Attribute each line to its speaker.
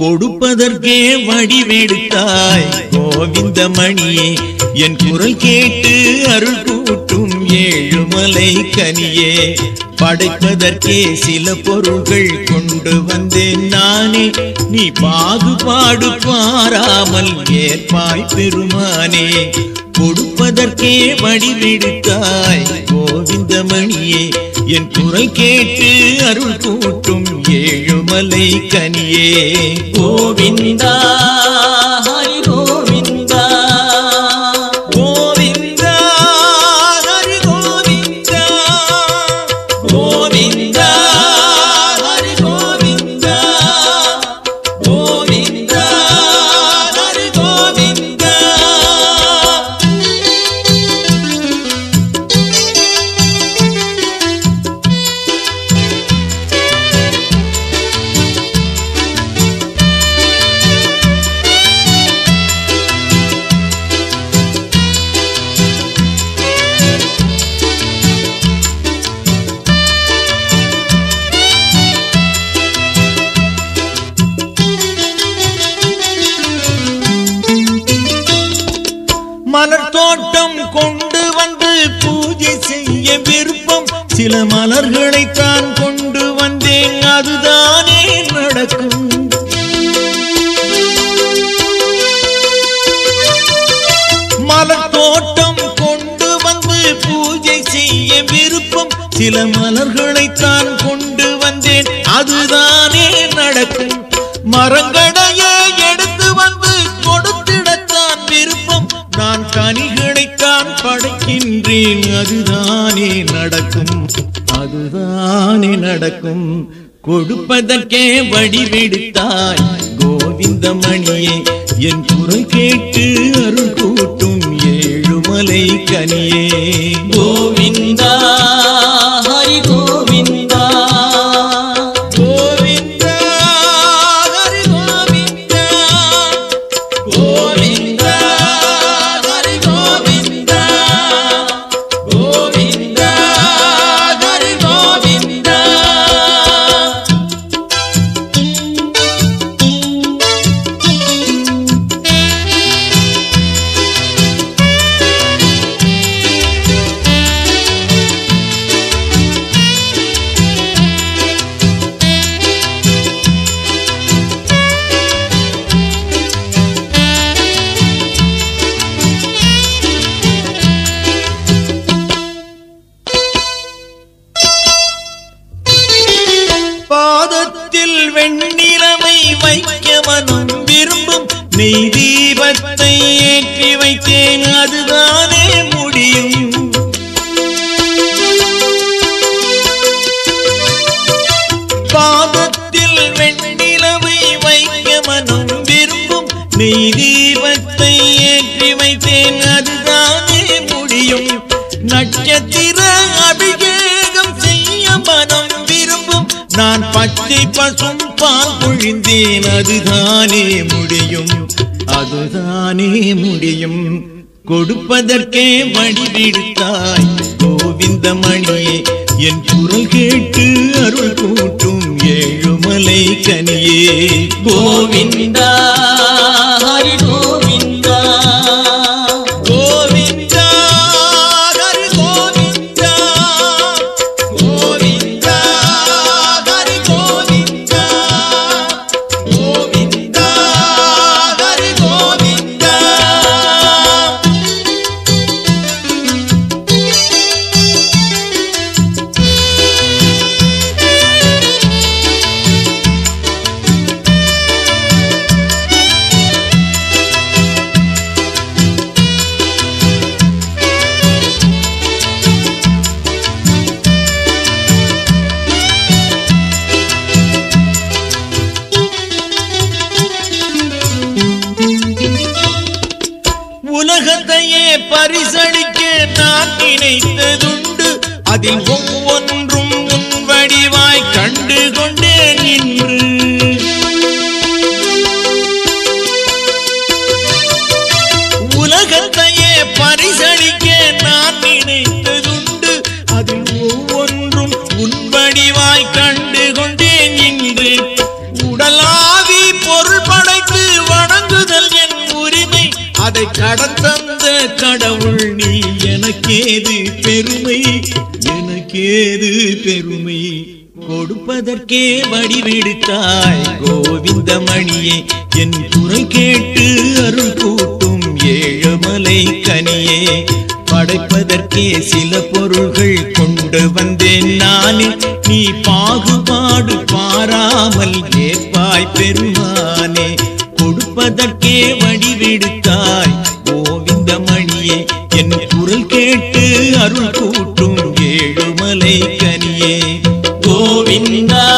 Speaker 1: கொடுப்பதற்கே வடிவெடுத்தாய் கோவிந்தமணியே என் குரல் கேட்டு அருள் கூட்டும் ஏழுமலை கனியே படைப்பதற்கே சில பொருள்கள் கொண்டு வந்தேன் நானே நீ பாகுபாடு பாராமல் ஏற்பாய் பெருமானே கொடுப்பதற்கே வடிவெடுத்தாய் கோவிந்தமணியே என் குரல் கேட்டு அருள் கூட்டும் ஏழுமலை கனியே
Speaker 2: கோவிந்தா ஹரி கோவிந்தா
Speaker 1: கோவிந்தா ஹரி கோவிந்தா
Speaker 2: கோவிந்தா ஹரி கோவிந்தா கோவிந்தா ஹரி கோவிந்தா
Speaker 1: மலர் தோட்டம் கொண்டு வந்து பூஜை செய்ய விருப்பம் சில மலர்களை தான் கொண்டு வந்தேன் அதுதானே நடக்கும் மலர் தோட்டம் கொண்டு வந்து பூஜை செய்ய விருப்பம் சில மலர்களை தான் கொண்டு வந்தேன் அதுதானே நடக்கும் மரங்களையே எடுத்து வந்து கொடுத்திடத்தான் விருப்பம் நான் கனிகளைத்தான் படைக்கின்றேன் அதுதானே நடக்கும் அதுதானே நடக்கும் கொடுப்பதற்கே வடிவெடுத்தாய் கோவிந்தமணியே என் குரல் கேட்டு அருள் கூட்டும் ஏழுமலை கனியே
Speaker 2: கோவிந்தா ஹரி கோவிந்தா
Speaker 1: கோவிந்தா ஹரி கோவிந்தா
Speaker 2: கோவிந்தா ஹரி கோவிந்தா கோவிந்தா ஹரி கோவிந்தா
Speaker 1: பாதத்தில் வெண்ணிலமை வைக்க மனம் விரும்பும் நெய் தீபத்தை ஏற்றி வைத்தேன் அதுதானே முடியும் பாதத்தில் வெண்ணிலவை வைக்க மனம் விரும்பும் நெய் தீபத்தை ஏற்றி வைத்தேன் அதுதானே முடியும் நட்சத்திர அபிஷேகம் செய்ய மனம் விரும்பும் நான் பச்சை பசும் பால் பொழிந்தேன் அதுதானே முடியும் அதுதானே முடியும் கொடுப்பதற்கே வடிவிடுத்தாய் கோவிந்தமணியே என் குரல் கேட்டு அருள் கூட்டும் ஏழுமலை கனியே
Speaker 2: கோவிந்தா ஹரி கோவிந்தா
Speaker 1: கோவிந்தா ஹரி கோவிந்தா கோவிந்தா ஹரி கோவிந்தா கோவிந்தா ஹரி கோவிந்தா உலகத்தையே பரிசளிக்க நான் நினைத்ததுண்டு அதில் ஒவ்வொன்றும் உன் வடிவாய் கண்டு கொண்டேன் இன்று உலகத்தையே பரிசளிக்க நான் நினைத்ததுண்டு அதில் ஒவ்வொன்றும் உன் வடிவாய் கண்டு கொண்டேன் இன்று உடலாவி பொருள் அதை கடந்தந்த கடவுள் நீ எனக்கேது பெருமை எனக்கேது பெருமை கொடுப்பதற்கே வடிவெடுத்தாய் கோவிந்தமணியே என் குரல் கேட்டு அருள் கூட்டும் ஏழுமலை கனியே படைப்பதற்கே சில பொருள்கள் கொண்டு வந்தேன் நானே நீ பாகுபாடு பாராமல் ஏற்பாய் பெருமானே கொடுப்பதற்கே வடிவெடுத்தாய் கோவிந்தமணியே என் குரல் கேட்டு அருள் கூட்டும் ஏழுமலை கனியே
Speaker 2: கோவிந்தா